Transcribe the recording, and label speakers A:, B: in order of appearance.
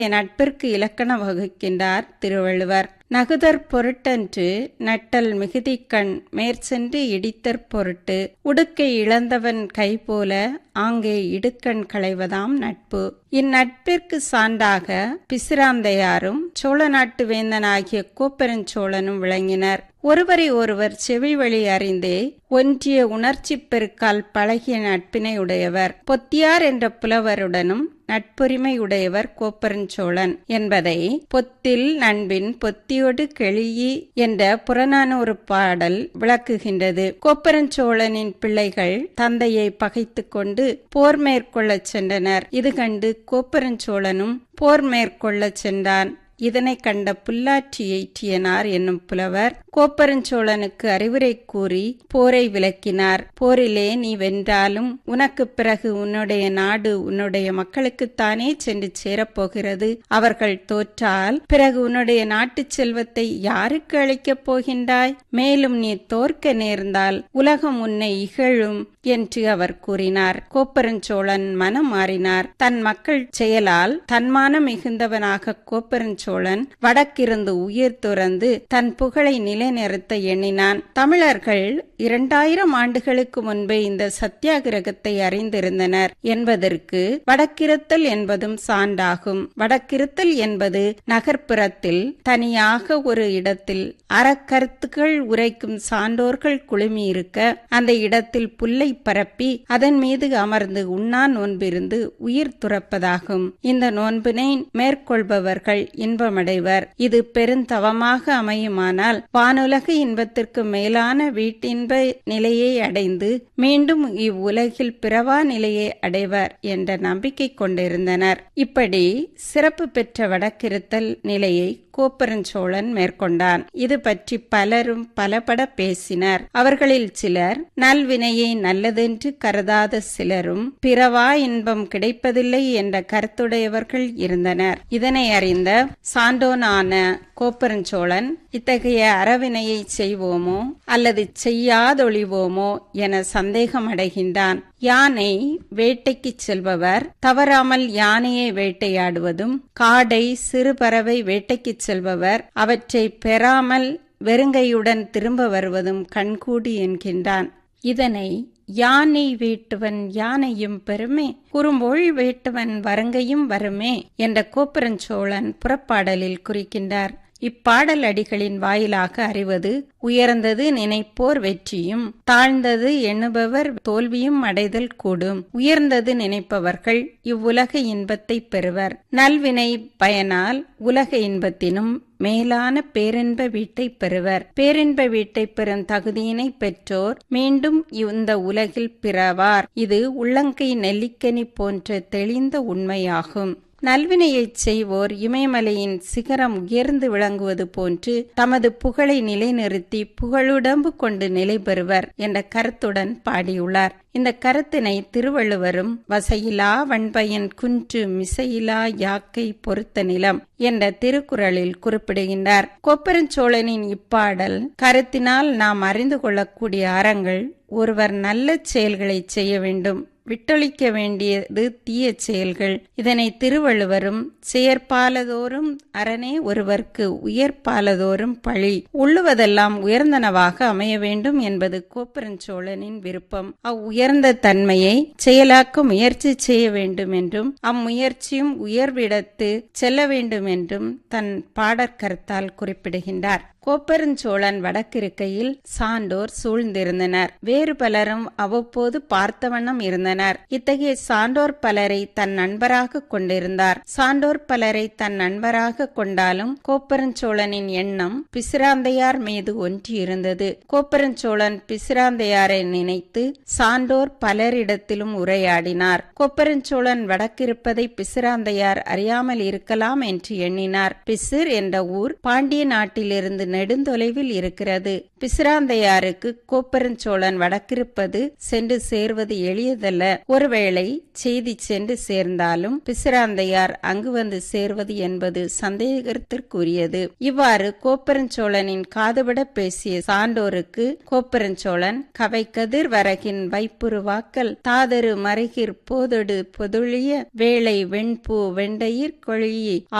A: என் நட்பிற்கு இலக்கணம் வகுக்கின்றார் திருவள்ளுவர் நகுதற் பொருட்டன்று நட்டல் மிகுதிக்கண் மேற்சென்று இடித்தற் பொருட்டு உடுக்கை இழந்தவன் கைபோல ஆங்கே இடுக்கண் களைவதாம் நட்பு இந்நட்பிற்கு சான்றாக பிசிராந்தையாரும் சோழ நாட்டு வேந்தனாகிய கோப்பெருஞ்சோழனும் விளங்கினர் ஒருவரை ஒருவர் செவி வழி அறிந்தே ஒன்றிய உணர்ச்சி பெருக்கால் பழகிய நட்பினை உடையவர் பொத்தியார் என்ற புலவருடனும் நட்புரிமை உடையவர் கோப்பெருஞ்சோழன் என்பதை பொத்தில் நண்பின் பொத்தியோடு கெளியி என்ற புறநானூறு பாடல் விளக்குகின்றது கோப்பெருஞ்சோழனின் பிள்ளைகள் தந்தையை பகைத்து கொண்டு போர் மேற்கொள்ளச் சென்றனர் இது கண்டு கோப்பெருஞ்சோழனும் போர் மேற்கொள்ளச் சென்றான் இதனை கண்ட புல்லாற்றி எய்ற்றியனார் என்னும் புலவர் கோப்பெருஞ்சோழனுக்கு அறிவுரை கூறி போரை விளக்கினார் போரிலே நீ வென்றாலும் உனக்கு பிறகு உன்னுடைய நாடு உன்னுடைய மக்களுக்குத்தானே சென்று சேரப்போகிறது அவர்கள் தோற்றால் பிறகு உன்னுடைய நாட்டு செல்வத்தை யாருக்கு அளிக்கப் போகின்றாய் மேலும் நீ தோற்க நேர்ந்தால் உலகம் உன்னை இகழும் என்று அவர் கூறினார் கோப்பெருஞ்சோழன் மனம் மாறினார் தன் மக்கள் செயலால் தன்மானம் மிகுந்தவனாக கோப்பெருஞ்சோழன் வடக்கிருந்து உயிர் துறந்து தன் புகழை நிலைநிறுத்த எண்ணினான் தமிழர்கள் இரண்டாயிரம் ஆண்டுகளுக்கு முன்பே இந்த சத்தியாகிரகத்தை அறிந்திருந்தனர் என்பதற்கு வடக்கிருத்தல் என்பதும் சான்றாகும் வடக்கிருத்தல் என்பது நகர்ப்புறத்தில் தனியாக ஒரு இடத்தில் அறக்கருத்துக்கள் உரைக்கும் சான்றோர்கள் குழுமியிருக்க அந்த இடத்தில் புல்லை பரப்பி அதன் மீது அமர்ந்து உண்ணா நோன்பிருந்து உயிர் துறப்பதாகும் இந்த நோன்பினை மேற்கொள்பவர்கள் இன்பமடைவர் இது பெருந்தவமாக அமையுமானால் வானுலக இன்பத்திற்கு மேலான வீட்டின்ப நிலையை அடைந்து மீண்டும் இவ்வுலகில் பிறவா நிலையை அடைவர் என்ற நம்பிக்கை கொண்டிருந்தனர் இப்படி சிறப்பு பெற்ற வடக்கிருத்தல் நிலையை கோப்பெருஞ்சோழன் மேற்கொண்டான் இது பற்றி பலரும் பலபட பேசினர் அவர்களில் சிலர் நல்வினையை நல்லதென்று கருதாத சிலரும் பிறவா இன்பம் கிடைப்பதில்லை என்ற கருத்துடையவர்கள் இருந்தனர் இதனை அறிந்த சான்றோனான கோப்பெருஞ்சோழன் இத்தகைய அறவினையை செய்வோமோ அல்லது செய்யாதொழிவோமோ என சந்தேகம் அடைகின்றான் யானை வேட்டைக்கு செல்பவர் தவறாமல் யானையை வேட்டையாடுவதும் காடை சிறு பறவை வேட்டைக்கு செல்பவர் அவற்றை பெறாமல் வெறுங்கையுடன் திரும்ப வருவதும் கண்கூடி என்கின்றான் இதனை யானை வேட்டுவன் யானையும் பெருமே குறும்பொழி வேட்டுவன் வருங்கையும் வருமே என்ற கோப்பரஞ்சோழன் புறப்பாடலில் குறிக்கின்றார் இப்பாடல் அடிகளின் வாயிலாக அறிவது உயர்ந்தது நினைப்போர் வெற்றியும் தாழ்ந்தது எண்ணுபவர் தோல்வியும் அடைதல் கூடும் உயர்ந்தது நினைப்பவர்கள் இவ்வுலக இன்பத்தை பெறுவர் நல்வினை பயனால் உலக இன்பத்தினும் மேலான பேரின்ப வீட்டை பெறுவர் பேரின்ப வீட்டை பெறும் தகுதியினை பெற்றோர் மீண்டும் இந்த உலகில் பிறவார் இது உள்ளங்கை நெல்லிக்கனி போன்ற தெளிந்த உண்மையாகும் நல்வினையைச் செய்வோர் இமயமலையின் சிகரம் உயர்ந்து விளங்குவது போன்று தமது புகழை நிலைநிறுத்தி புகழுடம்பு கொண்டு நிலை பெறுவர் என்ற கருத்துடன் பாடியுள்ளார் இந்த கருத்தினை திருவள்ளுவரும் வசையிலா வன்பயன் குன்று மிசையிலா யாக்கை பொறுத்த நிலம் என்ற திருக்குறளில் குறிப்பிடுகின்றார் கொப்பெருஞ்சோழனின் இப்பாடல் கருத்தினால் நாம் அறிந்து கொள்ளக்கூடிய அறங்கள் ஒருவர் நல்ல செயல்களை செய்ய வேண்டும் விட்டொழிக்க வேண்டியது தீய செயல்கள் இதனை திருவள்ளுவரும் செயற்பாலதோறும் அரணே ஒருவர்க்கு உயர்பாலதோறும் பழி உள்ளுவதெல்லாம் உயர்ந்தனவாக அமைய வேண்டும் என்பது கோப்பெருஞ்சோழனின் விருப்பம் அவ்வுயர்ந்த தன்மையை செயலாக்க முயற்சி செய்ய வேண்டும் என்றும் அம்முயற்சியும் உயர்விடத்து செல்ல வேண்டும் என்றும் தன் பாடற்கருத்தால் குறிப்பிடுகின்றார் கோப்பெருஞ்சோழன் வடக்கிருக்கையில் சான்றோர் சூழ்ந்திருந்தனர் வேறு பலரும் அவ்வப்போது பார்த்த வண்ணம் இருந்தனர் இத்தகைய சான்றோர் பலரை தன் நண்பராக கொண்டிருந்தார் சான்றோர் பலரை தன் நண்பராக கொண்டாலும் கோப்பெருஞ்சோழனின் எண்ணம் பிசிராந்தையார் மீது ஒன்றி இருந்தது கோப்பெருஞ்சோழன் பிசிராந்தையாரை நினைத்து சான்றோர் பலரிடத்திலும் உரையாடினார் கோப்பெருஞ்சோழன் வடக்கிருப்பதை பிசிராந்தையார் அறியாமல் இருக்கலாம் என்று எண்ணினார் பிசிர் என்ற ஊர் பாண்டிய நாட்டிலிருந்து நெடுந்தொலைவில் இருக்கிறது பிசிராந்தையாருக்கு கோப்பரஞ்சோழன் வடக்கிருப்பது சென்று சேர்வது எளியதல்ல ஒருவேளை செய்தி சென்று சேர்ந்தாலும் பிசிராந்தையார் அங்கு வந்து சேர்வது என்பது சந்தேகத்திற்குரியது இவ்வாறு கோப்பரஞ்சோழனின் காதுபட பேசிய சான்றோருக்கு கோப்பரஞ்சோழன் கவை கதிர் வரகின் வைப்புருவாக்கல் தாதரு மறைகிற் போதொடு பொதுழிய வேளை வெண்பூ வெண்டையிற் கொழியி